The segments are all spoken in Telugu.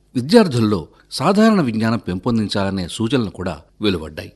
విద్యార్థుల్లో సాధారణ విజ్ఞానం పెంపొందించాలనే సూచనలు కూడా వెలువడ్డాయి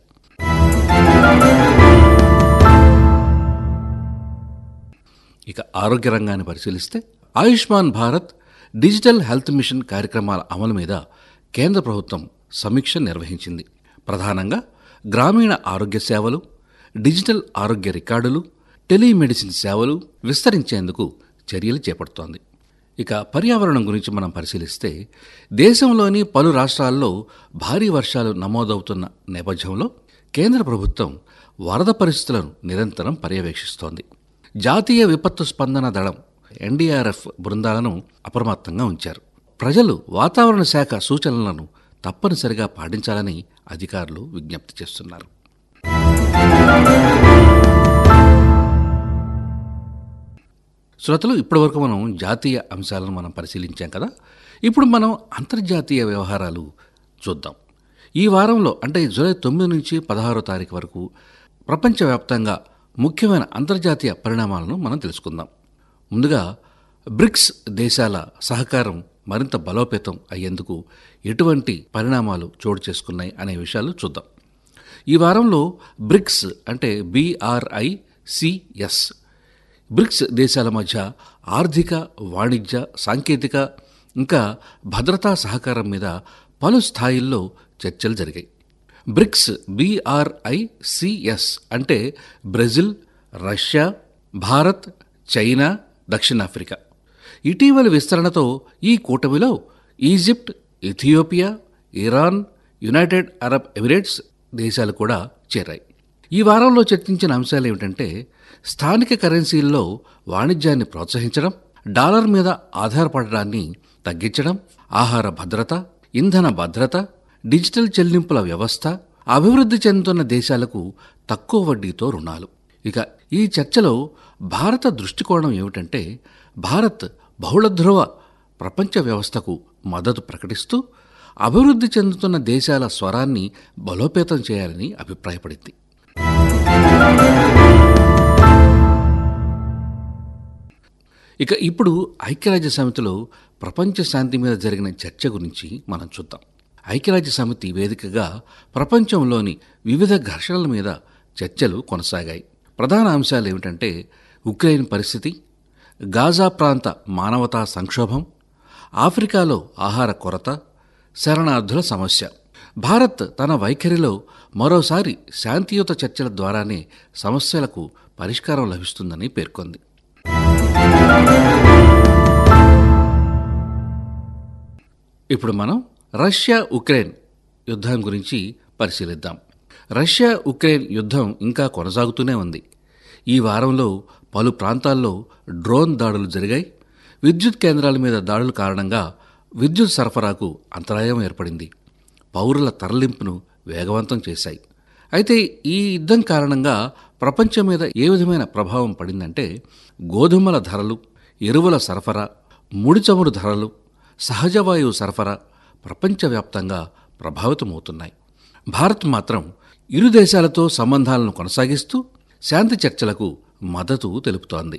ఇక ఆరోగ్య రంగాన్ని పరిశీలిస్తే Ayushman Bharat digital health mission కార్యక్రమాల అమలు మీద కేంద్ర ప్రభుత్వం సమీక్ష నిర్వహించింది ప్రధానంగా గ్రామీణ ఆరోగ్య సేవలు డిజిటల్ ఆరోగ్య రికార్డులు టెలిమెడిసిన్ సేవలు విస్తరించేందుకు చర్యలు చేపడుతోంది ఇక పర్యావరణం గురించి మనం పరిశీలిస్తే దేశంలోని పలు రాష్ట్రాల్లో భారీ వర్షాలు నమోదవుతున్న నేపథ్యంలో కేంద్ర ప్రభుత్వం వరద పరిస్థితులను నిరంతరం పర్యవేక్షిస్తోంది జాతీయ విపత్తు స్పందన దళం ఎన్డీఆర్ఎఫ్ బృందాలను అప్రమత్తంగా ఉంచారు ప్రజలు వాతావరణ శాఖ సూచనలను తప్పనిసరిగా పాటించాలని అధికారులు విజ్ఞప్తి చేస్తున్నారు శ్రోతలు ఇప్పటివరకు మనం జాతీయ అంశాలను మనం పరిశీలించాం కదా ఇప్పుడు మనం అంతర్జాతీయ వ్యవహారాలు చూద్దాం ఈ వారంలో అంటే జూలై తొమ్మిది నుంచి పదహారో తారీఖు వరకు ప్రపంచవ్యాప్తంగా ముఖ్యమైన అంతర్జాతీయ పరిణామాలను మనం తెలుసుకుందాం ముందుగా బ్రిక్స్ దేశాల సహకారం మరింత బలోపేతం అయ్యేందుకు ఎటువంటి పరిణామాలు చోటు చేసుకున్నాయి అనే విషయాలు చూద్దాం ఈ వారంలో బ్రిక్స్ అంటే బిఆర్ఐసిఎస్ బ్రిక్స్ దేశాల మధ్య ఆర్థిక వాణిజ్య సాంకేతిక ఇంకా భద్రతా సహకారం మీద పలు స్థాయిల్లో చర్చలు జరిగాయి బ్రిక్స్ బిఆర్ఐసిఎస్ అంటే బ్రెజిల్ రష్యా భారత్ చైనా దక్షిణాఫ్రికా ఇటీవలి విస్తరణతో ఈ కూటమిలో Egypt Ethiopia Iran United Arab Emirates దేశాలు కూడా చేరాయి ఈ వారంలో చర్చించిన అంశాలు ఏమిటంటే స్థానిక కరెన్సీల్లో వాణిజ్యాన్ని ప్రోత్సహించడం డాలర్ మీద ఆధారపడడాన్ని తగ్గించడం ఆహార భద్రత ఇంధన భద్రత డిజిటల్ చెల్లింపుల వ్యవస్థ అభివృద్ధి చెందుతున్న దేశాలకు తక్కువ వడ్డీతో రుణాలు ఇక ఈ చర్చలో భారత దృష్టికోణం ఏమిటంటే భారత్ బహుళధ్రువ ప్రపంచ వ్యవస్థకు మద్దతు ప్రకటిస్తూ అభివృద్ధి చెందుతున్న దేశాల స్వరాన్ని బలోపేతం చేయాలని అభిప్రాయపడింది ఇక ఇప్పుడు ఐక్యరాజ్య సమితిలో ప్రపంచ శాంతి మీద జరిగిన చర్చ గురించి మనం చూద్దాం ఐక్యరాజ్య సమితి వేదికగా ప్రపంచంలోని వివిధ ఘర్షణల మీద చర్చలు కొనసాగాయి ప్రధాన అంశాలు ఏమిటంటే ఉక్రెయిన్ పరిస్థితి గాజా ప్రాంత మానవతా సంక్షోభం ఆఫ్రికాలో ఆహార కొరత శరణార్థుల సమస్య భారత్ తన వైఖరిలో మరోసారి శాంతియుత చర్చల ద్వారానే సమస్యలకు పరిష్కారం లభిస్తుందని పేర్కొంది ఇప్పుడు మనం రష్యా ఉక్రెయిన్ యుద్ధం గురించి పరిశీలిద్దాం రష్యా ఉక్రెయిన్ యుద్ధం ఇంకా కొనసాగుతూనే ఉంది ఈ వారంలో పలు ప్రాంతాల్లో డ్రోన్ దాడులు జరిగాయి విద్యుత్ కేంద్రాల మీద దాడుల కారణంగా విద్యుత్ సరఫరాకు అంతరాయం ఏర్పడింది పౌరుల తరలింపును వేగవంతం చేశాయి అయితే ఈ యుద్ధం కారణంగా ప్రపంచం మీద ఏ విధమైన ప్రభావం పడిందంటే గోధుమల ధరలు ఎరువుల సరఫరా ముడి చమురు ధరలు సహజవాయువు సరఫరా ప్రపంచవ్యాప్తంగా ప్రభావితమవుతున్నాయి భారత్ మాత్రం ఇరు దేశాలతో సంబంధాలను కొనసాగిస్తూ శాంతి చర్చలకు మద్దతు తెలుపుతోంది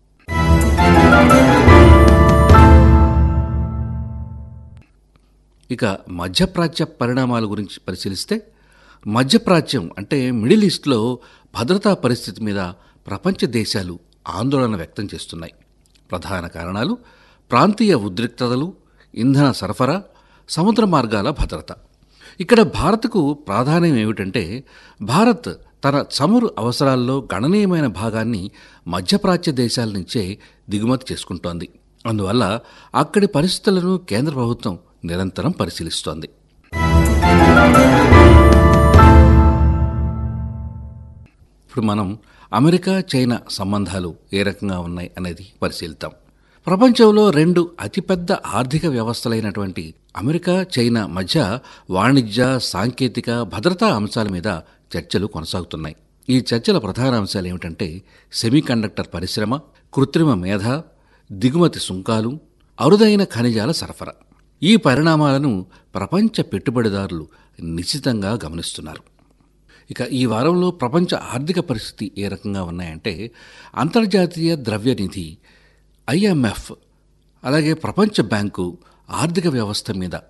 ఇక మధ్యప్రాచ్య పరిణామాల గురించి పరిశీలిస్తే మధ్యప్రాచ్యం అంటే మిడిల్ ఈస్ట్లో భద్రతా పరిస్థితి మీద ప్రపంచ దేశాలు ఆందోళన వ్యక్తం చేస్తున్నాయి ప్రధాన కారణాలు ప్రాంతీయ ఉద్రిక్తతలు ఇంధన సరఫరా సముద్ర మార్గాల భద్రత ఇక్కడ భారత్కు ప్రాధాన్యం ఏమిటంటే భారత్ తన చమురు అవసరాల్లో గణనీయమైన భాగాన్ని మధ్యప్రాచ్య దేశాల నుంచే దిగుమతి చేసుకుంటోంది అందువల్ల అక్కడి పరిస్థితులను కేంద్ర ప్రభుత్వం నిరంతరం పరిశీలిస్తోంది ఇప్పుడు మనం అమెరికా చైనా సంబంధాలు ఏ రకంగా ఉన్నాయి అనేది పరిశీలిద్దాం ప్రపంచంలో రెండు అతిపెద్ద ఆర్థిక వ్యవస్థలైనటువంటి అమెరికా చైనా మధ్య వాణిజ్య సాంకేతిక భద్రతా అంశాల మీద చర్చలు కొనసాగుతున్నాయి ఈ చర్చల ప్రధాన అంశాలు ఏమిటంటే సెమీకండక్టర్ పరిశ్రమ కృత్రిమ మేధ దిగుమతి సుంకాలు అరుదైన ఖనిజాల సరఫరా ఈ పరిణామాలను ప్రపంచ పెట్టుబడిదారులు నిశ్చితంగా గమనిస్తున్నారు ఇక ఈ వారంలో ప్రపంచ ఆర్థిక పరిస్థితి ఏ రకంగా ఉన్నాయంటే అంతర్జాతీయ ద్రవ్య నిధి ఐఎంఎఫ్ అలాగే ప్రపంచ బ్యాంకు ఆర్థిక వ్యవస్థ మీద